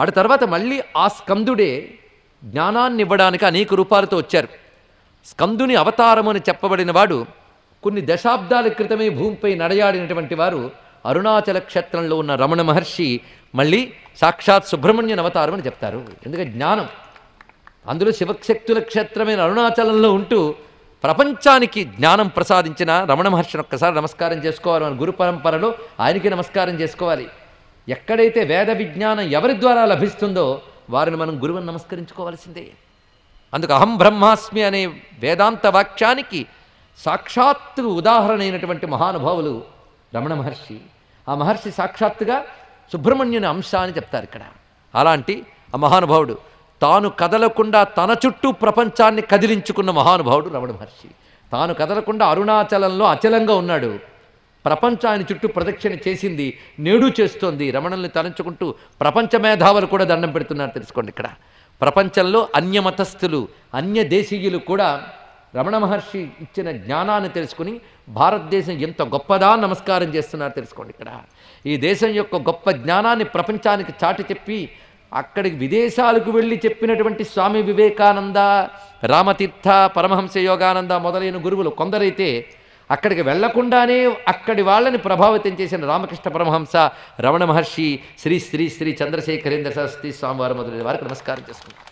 ఆడ తర్వాత మళ్ళీ ఆ స్కందుడే జ్ఞానాన్ని ఇవ్వడానికి అనేక రూపాలతో వచ్చారు స్కందుని అవతారము అని చెప్పబడిన వాడు కొన్ని దశాబ్దాల క్రితమే భూమిపై నడయాడినటువంటి వారు అరుణాచల క్షేత్రంలో ఉన్న రమణ మహర్షి మళ్ళీ సాక్షాత్ సుబ్రహ్మణ్యన్ అవతారం అని చెప్తారు ఎందుకంటే జ్ఞానం అందులో శివశక్తుల క్షేత్రమైన అరుణాచలంలో ఉంటూ ప్రపంచానికి జ్ఞానం ప్రసాదించిన రమణ మహర్షిని ఒక్కసారి నమస్కారం చేసుకోవాలి మన గురు పరంపరలో ఆయనకి నమస్కారం చేసుకోవాలి ఎక్కడైతే వేద విజ్ఞానం ఎవరి ద్వారా లభిస్తుందో వారిని మనం గురువుని నమస్కరించుకోవాల్సిందే అందుకు అహం బ్రహ్మాస్మి అనే వేదాంత వాక్యానికి సాక్షాత్తు ఉదాహరణ అయినటువంటి మహానుభావులు రమణ మహర్షి ఆ మహర్షి సాక్షాత్తుగా సుబ్రహ్మణ్యుని అంశ అని చెప్తారు ఇక్కడ అలాంటి ఆ మహానుభావుడు తాను కదలకుండా తన చుట్టూ ప్రపంచాన్ని కదిలించుకున్న మహానుభావుడు రమణ మహర్షి తాను కదలకుండా అరుణాచలంలో అచలంగా ఉన్నాడు ప్రపంచం ఆయన చుట్టూ ప్రదక్షిణ చేసింది నేడు చేస్తోంది రమణల్ని తలంచుకుంటూ ప్రపంచ మేధావులు కూడా దండం పెడుతున్నారు తెలుసుకోండి ఇక్కడ ప్రపంచంలో అన్యమతస్థులు అన్య దేశీయులు కూడా రమణ మహర్షి ఇచ్చిన జ్ఞానాన్ని తెలుసుకుని భారతదేశం ఎంత గొప్పదా అని నమస్కారం చేస్తున్నారు తెలుసుకోండి ఇక్కడ ఈ దేశం యొక్క గొప్ప జ్ఞానాన్ని ప్రపంచానికి చాటి చెప్పి అక్కడికి విదేశాలకు వెళ్ళి చెప్పినటువంటి స్వామి వివేకానంద రామతీర్థ పరమహంస యోగానంద మొదలైన గురువులు కొందరైతే అక్కడికి వెళ్లకుండానే అక్కడి వాళ్ళని ప్రభావితం చేసిన రామకృష్ణ పరమహంస రమణ మహర్షి శ్రీ శ్రీ శ్రీ చంద్రశేఖరేంద్ర సరస్వతి స్వామివారి మొదలైన వారికి నమస్కారం చేసుకుంటాం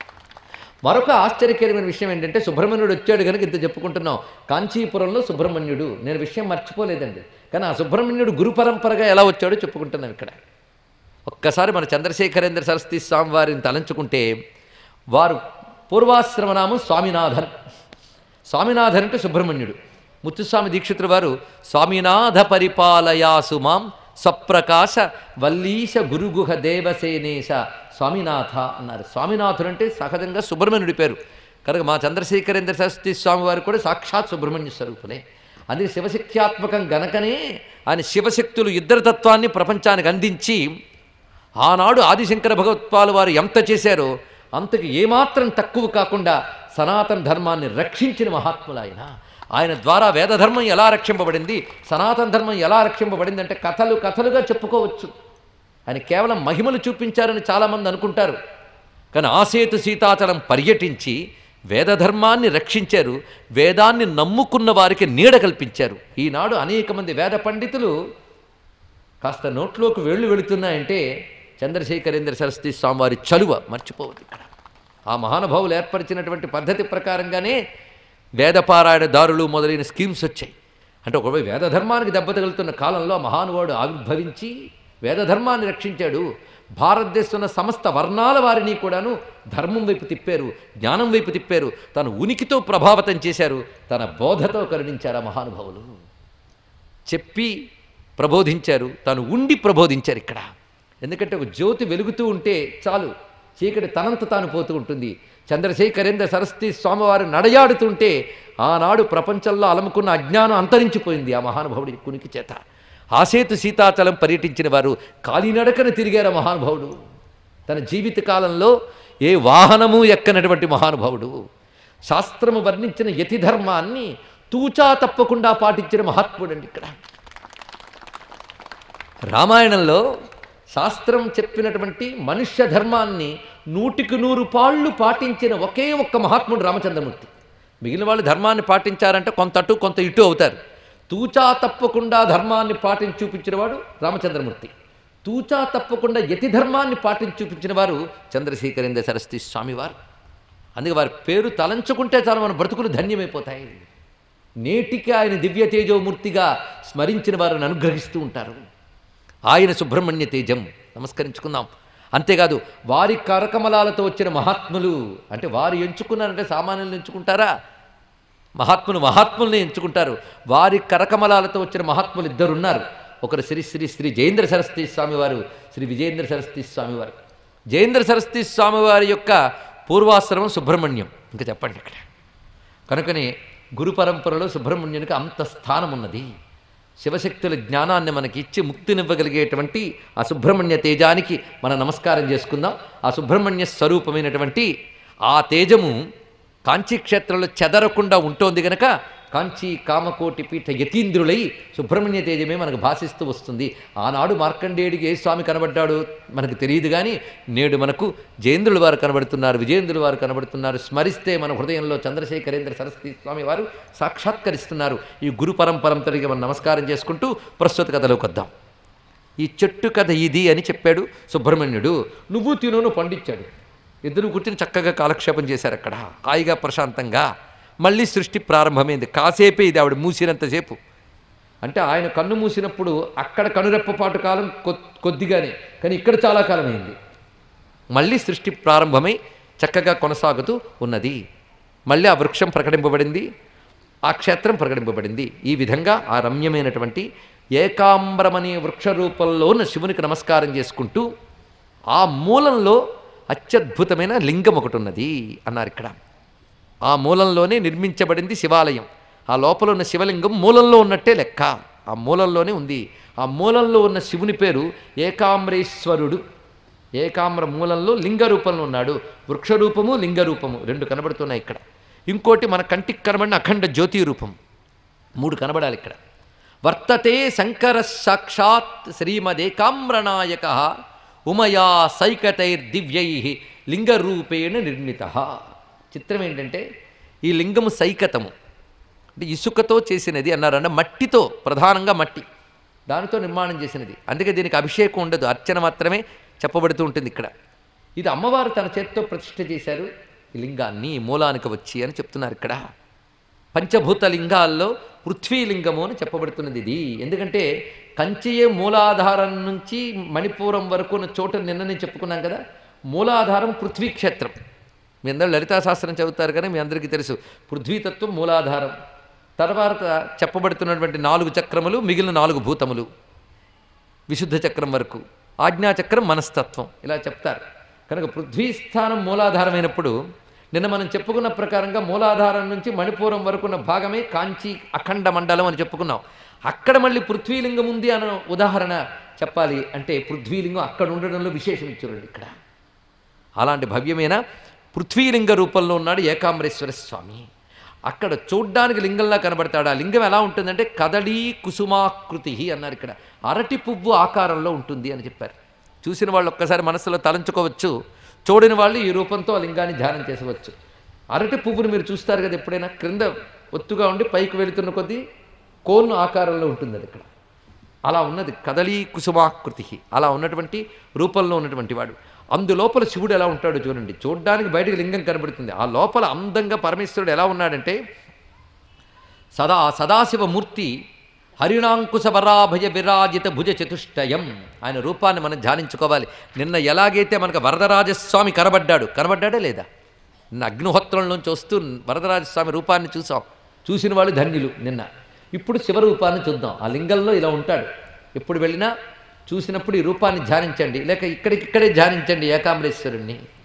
మరొక ఆశ్చర్యకరమైన విషయం ఏంటంటే సుబ్రహ్మణ్యుడు వచ్చాడు కనుక ఇంత చెప్పుకుంటున్నాం కాంచీపురంలో సుబ్రహ్మణ్యుడు నేను విషయం మర్చిపోలేదండి కానీ ఆ సుబ్రహ్మణ్యుడు గురు పరంపరగా ఎలా వచ్చాడో చెప్పుకుంటున్నాం ఇక్కడ ఒక్కసారి మన చంద్రశేఖరేంద్ర సరస్వతి స్వామి వారిని తలంచుకుంటే వారు పూర్వాశ్రమనామం స్వామినాథన్ స్వామినాథన్ అంటే సుబ్రహ్మణ్యుడు ముత్తుస్వామి దీక్షితుల వారు స్వామినాథ పరిపాలయాసు మాం స్వప్రకాశ వల్లీశ గురుగుహ దేవసేనేశ స్వామినాథ అన్నారు స్వామినాథుడు అంటే సహజంగా సుబ్రహ్మణ్యుడి పేరు కనుక మా చంద్రశేఖరేంద్ర సరస్వతి స్వామి వారు కూడా సాక్షాత్ సుబ్రహ్మణ్య స్వరూపులే అందుకే శివశక్త్యాత్మకం గనకనే ఆయన శివశక్తులు ఇద్దరు తత్వాన్ని ప్రపంచానికి అందించి ఆనాడు ఆదిశంకర భగవత్పాలు వారు ఎంత చేశారో అంతకు ఏమాత్రం తక్కువ కాకుండా సనాతన ధర్మాన్ని రక్షించిన మహాత్ములు ఆయన ఆయన ద్వారా వేదధర్మం ఎలా రక్షింపబడింది సనాతన ధర్మం ఎలా రక్షింపబడింది అంటే కథలు కథలుగా చెప్పుకోవచ్చు ఆయన కేవలం మహిమలు చూపించారని చాలామంది అనుకుంటారు కానీ ఆసేతు సీతాచలం పర్యటించి వేదధర్మాన్ని రక్షించారు వేదాన్ని నమ్ముకున్న వారికి నీడ కల్పించారు ఈనాడు అనేక మంది వేద పండితులు కాస్త నోట్లోకి వేళ్ళు వెళుతున్నాయంటే చంద్రశేఖరేంద్ర సరస్వతి స్వామివారి చలువ మర్చిపోవద్దు ఇక్కడ ఆ మహానుభావులు ఏర్పరిచినటువంటి పద్ధతి ప్రకారంగానే వేదపారాయణ దారులు మొదలైన స్కీమ్స్ వచ్చాయి అంటే ఒకవైపు వేదధర్మానికి దెబ్బ తగులుతున్న కాలంలో ఆ మహానుభావుడు ఆవిర్భవించి వేదధర్మాన్ని రక్షించాడు భారతదేశంలో సమస్త వర్ణాల వారిని కూడాను ధర్మం వైపు తిప్పారు జ్ఞానం వైపు తిప్పారు తన ఉనికితో ప్రభావితం చేశారు తన బోధతో కరుణించారు ఆ మహానుభావులు చెప్పి ప్రబోధించారు తాను ఉండి ప్రబోధించారు ఇక్కడ ఎందుకంటే ఒక జ్యోతి వెలుగుతూ ఉంటే చాలు చీకటి తనంత తాను పోతూ ఉంటుంది చంద్రశేఖరేంద్ర సరస్వతి స్వామివారు నడయాడుతుంటే ఆనాడు ప్రపంచంలో అలముకున్న అజ్ఞానం అంతరించిపోయింది ఆ మహానుభావుడి కునికి చేత ఆసేతు సీతాచలం పర్యటించిన వారు కాలినడకన తిరిగారు ఆ మహానుభావుడు తన జీవిత కాలంలో ఏ వాహనము ఎక్కనటువంటి మహానుభావుడు శాస్త్రము వర్ణించిన యతి ధర్మాన్ని తూచా తప్పకుండా పాటించిన మహాత్ముడండి ఇక్కడ రామాయణంలో శాస్త్రం చెప్పినటువంటి మనుష్య ధర్మాన్ని నూటికి నూరు పాళ్ళు పాటించిన ఒకే ఒక్క మహాత్ముడు రామచంద్రమూర్తి మిగిలిన వాళ్ళు ధర్మాన్ని పాటించారంటే కొంత అటు కొంత ఇటు అవుతారు తూచా తప్పకుండా ధర్మాన్ని పాటించి చూపించిన వాడు రామచంద్రమూర్తి తూచా తప్పకుండా యతి ధర్మాన్ని పాటించి చూపించిన వారు చంద్రశేఖరేంద్ర సరస్వతి స్వామివారు అందుకే వారి పేరు తలంచుకుంటే చాలు మన బ్రతుకులు ధన్యమైపోతాయి నేటికి ఆయన దివ్య తేజోమూర్తిగా స్మరించిన వారిని అనుగ్రహిస్తూ ఉంటారు ఆయన సుబ్రహ్మణ్య తేజం నమస్కరించుకుందాం అంతేకాదు వారి కరకమలాలతో వచ్చిన మహాత్ములు అంటే వారు ఎంచుకున్నారంటే సామాన్యులను ఎంచుకుంటారా మహాత్ములు మహాత్ముల్ని ఎంచుకుంటారు వారి కరకమలాలతో వచ్చిన మహాత్ములు ఇద్దరు ఉన్నారు ఒకరు శ్రీ శ్రీ శ్రీ జయేంద్ర సరస్వతి స్వామివారు శ్రీ విజయేంద్ర సరస్వతి స్వామివారు జయేంద్ర సరస్వతి స్వామివారి యొక్క పూర్వాశ్రమం సుబ్రహ్మణ్యం ఇంకా చెప్పండి ఇక్కడ కనుకనే గురు పరంపరలో సుబ్రహ్మణ్యునికి అంత స్థానం ఉన్నది శివశక్తుల జ్ఞానాన్ని మనకి ఇచ్చి ముక్తినివ్వగలిగేటువంటి ఆ సుబ్రహ్మణ్య తేజానికి మనం నమస్కారం చేసుకుందాం ఆ సుబ్రహ్మణ్య స్వరూపమైనటువంటి ఆ తేజము కాంచీక్షేత్రంలో చెదరకుండా ఉంటోంది గనక కాంచీ కామకోటి పీఠ యతీంద్రులై సుబ్రహ్మణ్య తేజమే మనకు భాషిస్తూ వస్తుంది ఆనాడు మార్కండేయుడికి ఏ స్వామి కనబడ్డాడు మనకు తెలియదు కానీ నేడు మనకు జయేంద్రుల వారు కనబడుతున్నారు విజయేంద్రుల వారు కనబడుతున్నారు స్మరిస్తే మన హృదయంలో చంద్రశేఖరేంద్ర సరస్వతి స్వామి వారు సాక్షాత్కరిస్తున్నారు ఈ గురు పరంపరంతటిగా మనం నమస్కారం చేసుకుంటూ ప్రస్తుత కథలోకి వద్దాం ఈ చెట్టు కథ ఇది అని చెప్పాడు సుబ్రహ్మణ్యుడు నువ్వు తినును పండించాడు ఇద్దరు కూర్చుని చక్కగా కాలక్షేపం చేశారు అక్కడ హాయిగా ప్రశాంతంగా మళ్ళీ సృష్టి ప్రారంభమైంది కాసేపే ఇది ఆవిడ మూసినంతసేపు అంటే ఆయన కన్ను మూసినప్పుడు అక్కడ కనురెప్పపాటు కాలం కొ- కొద్దిగానే కానీ ఇక్కడ చాలా కాలం అయింది మళ్ళీ సృష్టి ప్రారంభమై చక్కగా కొనసాగుతూ ఉన్నది మళ్ళీ ఆ వృక్షం ప్రకటింపబడింది ఆ క్షేత్రం ప్రకటింపబడింది ఈ విధంగా ఆ రమ్యమైనటువంటి ఏకాంబరమనే వృక్ష రూపంలో ఉన్న శివునికి నమస్కారం చేసుకుంటూ ఆ మూలంలో అత్యద్భుతమైన లింగం ఒకటి ఉన్నది అన్నారు ఇక్కడ ఆ మూలంలోనే నిర్మించబడింది శివాలయం ఆ లోపల ఉన్న శివలింగం మూలంలో ఉన్నట్టే లెక్క ఆ మూలంలోనే ఉంది ఆ మూలంలో ఉన్న శివుని పేరు ఏకామ్రేశ్వరుడు ఏకామ్ర మూలంలో లింగ రూపంలో ఉన్నాడు వృక్ష రూపము లింగ రూపము రెండు కనబడుతున్నాయి ఇక్కడ ఇంకోటి మన కంటికి కనబడిన అఖండ జ్యోతి రూపం మూడు కనబడాలి ఇక్కడ వర్తతే శంకర సాక్షాత్ శ్రీమదేకామ్రనాయక ఉమయా సైకతైర్దివ్యై లింగరూపేణ నిర్మిత చిత్రం ఏంటంటే ఈ లింగము సైకతము అంటే ఇసుకతో చేసినది అన్నారన్న మట్టితో ప్రధానంగా మట్టి దానితో నిర్మాణం చేసినది అందుకే దీనికి అభిషేకం ఉండదు అర్చన మాత్రమే చెప్పబడుతూ ఉంటుంది ఇక్కడ ఇది అమ్మవారు తన చేత్తో ప్రతిష్ఠ చేశారు ఈ లింగాన్ని ఈ మూలానికి వచ్చి అని చెప్తున్నారు ఇక్కడ పంచభూత లింగాల్లో పృథ్వీలింగము అని చెప్పబడుతున్నది ఇది ఎందుకంటే కంచియే మూలాధారం నుంచి మణిపూరం వరకు ఉన్న చోట నిన్న నేను చెప్పుకున్నాం కదా మూలాధారం పృథ్వీ క్షేత్రం మీ అందరూ లలితా శాస్త్రం చదువుతారు కానీ మీ అందరికీ తెలుసు పృథ్వీతత్వం మూలాధారం తర్వాత చెప్పబడుతున్నటువంటి నాలుగు చక్రములు మిగిలిన నాలుగు భూతములు విశుద్ధ చక్రం వరకు ఆజ్ఞాచక్రం మనస్తత్వం ఇలా చెప్తారు కనుక పృథ్వీ స్థానం మూలాధారమైనప్పుడు నిన్న మనం చెప్పుకున్న ప్రకారంగా మూలాధారం నుంచి మణిపూరం వరకు ఉన్న భాగమే కాంచి అఖండ మండలం అని చెప్పుకున్నాం అక్కడ మళ్ళీ పృథ్వీలింగం ఉంది అన్న ఉదాహరణ చెప్పాలి అంటే పృథ్వీలింగం అక్కడ ఉండడంలో విశేషం ఇచ్చారండి ఇక్కడ అలాంటి భవ్యమైన పృథ్వీలింగ రూపంలో ఉన్నాడు ఏకాంబరేశ్వర స్వామి అక్కడ చూడ్డానికి లింగంలా కనబడతాడు ఆ లింగం ఎలా ఉంటుందంటే కదళీ కుసుమాకృతి అన్నారు ఇక్కడ అరటి పువ్వు ఆకారంలో ఉంటుంది అని చెప్పారు చూసిన వాళ్ళు ఒక్కసారి మనసులో తలంచుకోవచ్చు చూడని వాళ్ళు ఈ రూపంతో ఆ లింగాన్ని ధ్యానం చేసవచ్చు అరటి పువ్వుని మీరు చూస్తారు కదా ఎప్పుడైనా క్రింద ఒత్తుగా ఉండి పైకి వెళుతున్న కొద్దీ కోను ఆకారంలో ఉంటుంది అది ఇక్కడ అలా ఉన్నది కదలీ కుసుమాకృతి అలా ఉన్నటువంటి రూపంలో ఉన్నటువంటి వాడు అందులోపల శివుడు ఎలా ఉంటాడో చూడండి చూడ్డానికి బయటకు లింగం కనబడుతుంది ఆ లోపల అందంగా పరమేశ్వరుడు ఎలా ఉన్నాడంటే సదా సదాశివమూర్తి హరిణాంకుశ వరాభయ విరాజిత భుజ చతుష్టయం ఆయన రూపాన్ని మనం ధ్యానించుకోవాలి నిన్న ఎలాగైతే మనకు వరదరాజస్వామి కనబడ్డాడు కనబడ్డాడే లేదా నిన్న అగ్నిహోత్రంలోంచి వస్తూ వరదరాజస్వామి రూపాన్ని చూసాం చూసిన వాళ్ళు ధన్యులు నిన్న ఇప్పుడు శివరూపాన్ని చూద్దాం ఆ లింగంలో ఇలా ఉంటాడు ఎప్పుడు వెళ్ళినా చూసినప్పుడు ఈ రూపాన్ని ధ్యానించండి లేక ఇక్కడికిక్కడే ధ్యానించండి ఏకాంబరేశ్వరుణ్ణి